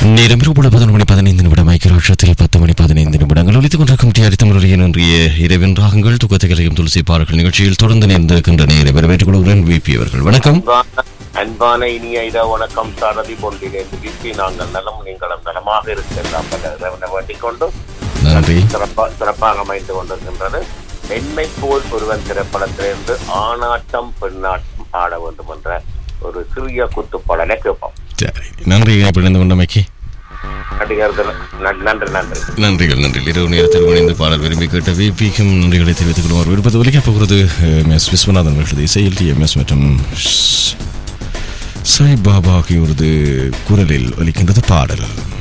நேரம் இரவு பதினொரு மணி பதினைந்து நிமிடம் ஐக்கியராட்சத்தில் பத்து மணி பதினைந்து நிமிடங்கள் ஒழித்துக் கொண்டிருக்கும் டிஆர் தமிழரின் இன்றைய இரவின் ராகங்கள் துக்கத்தை கலையும் துளசி பாடல்கள் நிகழ்ச்சியில் தொடர்ந்து நேர்ந்திருக்கின்ற நேரை வரவேற்றுக் கொள்கிறேன் விபி அவர்கள் வணக்கம் அன்பான அன்பான இனிய இட வணக்கம் சாரதி பொன்றிலிருந்து விப்பி நாங்கள் நலம் நீங்களும் நலமாக இருக்கலாம் வேண்டிக் கொண்டு நன்றி சிறப்பா- சிறப்பாக அமைந்து கொண்டிருக்கின்றது என்னை போல் ஒருவன் திரைப்படத்திலிருந்து ஆணாட்டம் பெண்ணாட்டம் ஆட வேண்டும் என்ற ஒரு சிறிய குத்துப்பாடலை கேட்போம் சரி நன்றி இணைப்பிணைந்து கொண்டமைக்கு நடிகர்கள் நன்- நன்றி நன்றி நன்றிகள் நன்றி இரவு நேரத்தில் இணைந்து பாடல் விரும்பி கேட்ட விபிக்கும் நன்றிகளை தெரிவித்துக் கொள்வோம் விருப்பத்தை ஒலிக்கப் போகிறது எம் எஸ் விஸ்வநாதன் அவர்களது இசையில் டி எம் எஸ் மற்றும் ஸ்- சாய் பாபா ஆகியோரது குரலில் ஒலிக்கின்றது பாடல்